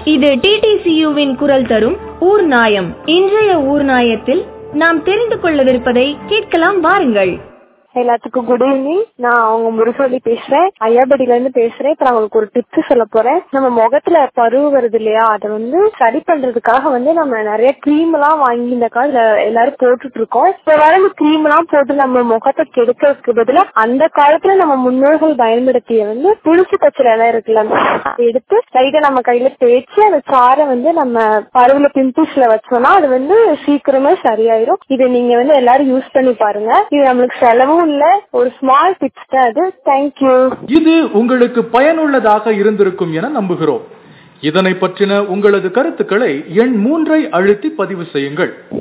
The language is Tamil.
இது டிடிசியுவின் குரல் தரும் ஊர் நாயம் இன்றைய ஊர் நாயத்தில் நாம் தெரிந்து கொள்ளவிருப்பதை கேட்கலாம் வாருங்கள் எல்லாத்துக்கும் குட் ஈவினிங் நான் அவங்க முருகவள்ளி பேசுறேன் ஐயாபடியில இருந்து பேசுறேன் இப்ப நான் உங்களுக்கு ஒரு டிப்ஸ் சொல்ல போறேன் நம்ம முகத்துல பருவு வருது இல்லையா அதை வந்து சரி பண்றதுக்காக வந்து நம்ம நிறைய கிரீம் எல்லாம் வாங்கி இந்த காலத்துல எல்லாரும் போட்டுட்டு இருக்கோம் இப்ப வர இந்த கிரீம் எல்லாம் போட்டு நம்ம முகத்தை கெடுக்கிறதுக்கு பதிலா அந்த காலத்துல நம்ம முன்னோர்கள் பயன்படுத்திய வந்து துளசி பச்சை இலை இருக்குல்ல அதை எடுத்து லைட்டா நம்ம கையில தேய்ச்சி அந்த சாரை வந்து நம்ம பருவுல பிம்பிள்ஸ்ல வச்சோம்னா அது வந்து சீக்கிரமே சரியாயிரும் இதை நீங்க வந்து எல்லாரும் யூஸ் பண்ணி பாருங்க இது நம்மளுக்கு செலவும் இல்ல ஒரு ஸ்மால் டிப்ஸ் தான் அது தேங்க்யூ இது உங்களுக்கு பயனுள்ளதாக இருந்திருக்கும் என நம்புகிறோம் இதனை பற்றின உங்களது கருத்துக்களை எண் மூன்றை அழுத்தி பதிவு செய்யுங்கள்